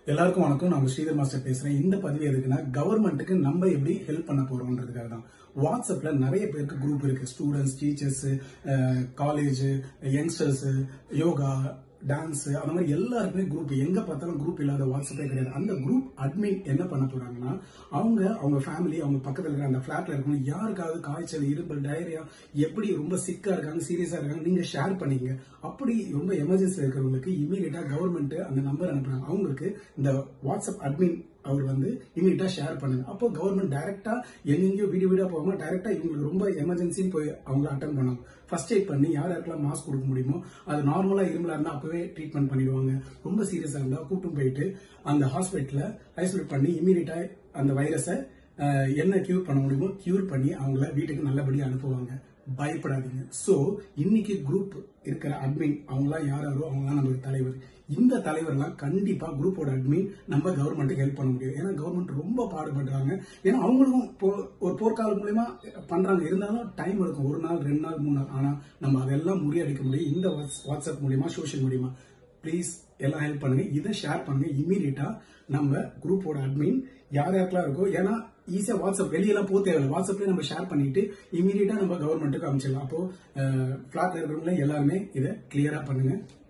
எல்லாருக்கும் வணக்கம் நான் ஸ்ரீதர் மாஸ்டர் பேசுறேன் இந்த பதிவு எதுக்குன்னா கவர்மெண்ட்டுக்கு நம்ம எப்படி ஹெல்ப் பண்ண போறோம்ன்றதுக்காக தான் வாட்ஸ்அப்ல நிறைய பேருக்கு குரூப் இருக்கு students teachers college youngsters yoga dance அந்த மாதிரி எல்லாருக்குமே குரூப் எங்க பார்த்தாலும் குரூப் இல்லாத வாட்ஸ்அப்பே கிடையாது அந்த குரூப் அட்மின் என்ன பண்ண போறாங்கன்னா அவங்க அவங்க ஃபேமிலி அவங்க பக்கத்துல இருக்கிற அந்த பிளாட்ல இருக்கணும் யாருக்காவது காய்ச்சல் இருமல் டயரியா எப்படி ரொம்ப சிக்கா இருக்காங்க சீரியஸா இருக்காங்க நீங்க ஷேர் பண்ணீங்க அப்படி ரொம்ப எமர்ஜென்சி இருக்கிறவங்களுக்கு இமீடியட்டா கவர்மெண்ட் அந்த நம்பர் அனுப்புறாங்க அவங்களுக்கு இந்த வாட்ஸ்அப் அட்மின் அவர் வந்து இமீடியட்டா ஷேர் பண்ணுங்க அப்போ கவர்மெண்ட் டைரக்டா எங்கெங்கயோ வீடியோ வீடியோ போகாம டைரக்டா இவங்களுக்கு ரொம்ப எமர்ஜென்சின்னு போய் அவங்க அட்டன் பண்ணாங்க ஃபர்ஸ்ட் எய்ட் பண்ணி யார் யாருக்கெல்லாம் மாஸ்க் கொடுக்க முடியுமோ அது நார்மலா இருமலா இருந்தா அப்பவே ட்ரீட்மெண்ட் பண்ணிடுவாங்க ரொம்ப சீரியஸா இருந்தா கூட்டும் போயிட்டு அந்த ஹாஸ்பிட்டல்ல ஐசோலேட் பண்ணி இமீடியட்டா அந்த வைரஸை என்ன கியூர் பண்ண முடியுமோ கியூர் பண்ணி அவங்கள வீட்டுக்கு நல்லபடியா அனுப்புவாங்க பயப்படாதீங்க சோ இன்னைக்கு குரூப் இருக்கிற அட்மின் அவங்களாம் யார் யாரோ அவங்களாம் நம்மளுக்கு தலைவர் இந்த தலைவர்லாம் கண்டிப்பா குரூப்போட அட்மின் நம்ம கவர்மெண்ட்டுக்கு ஹெல்ப் பண்ண முடியும் ஏன்னா கவர்மெண்ட் ரொம்ப பாடுபடுறாங்க ஏன்னா அவங்களுக்கும் போ- ஒரு போர்க்காலம் மூலியமா பண்றாங்க இருந்தாலும் டைம் எடுக்கும் ஒரு நாள் ரெண்டு நாள் மூணு நாள் ஆனா நம்ம அதெல்லாம் முறியடிக்க முடியும் இந்த வாட்ஸ்- வாட்ஸ்அப் மூலியமா சோஷியல் மூலியமா ப்ளீஸ் எல்லாம் ஹெல்ப் பண்ணுங்க இதை ஷேர் பண்ணுங்க இமீடியட்டா நம்ம குரூப்போட அட்மின் யார் யாருக்கெல்லாம் இருக்கோ ஏன்னா ஈஸியா வாட்ஸ்அப் வெளியெல்லாம் போக தேவையில்லை வாட்ஸ்அப்லயே நம்ம ஷேர் பண்ணிட்டு இமீடியட்டா நம்ம கவர்மெண்ட்டுக்கு அனுப்பிச்சிடலாம் அப்போ பிளாட்ல இருக்கிறவங்க எல்லாருமே இதை கிளியரா பண்ணுங்க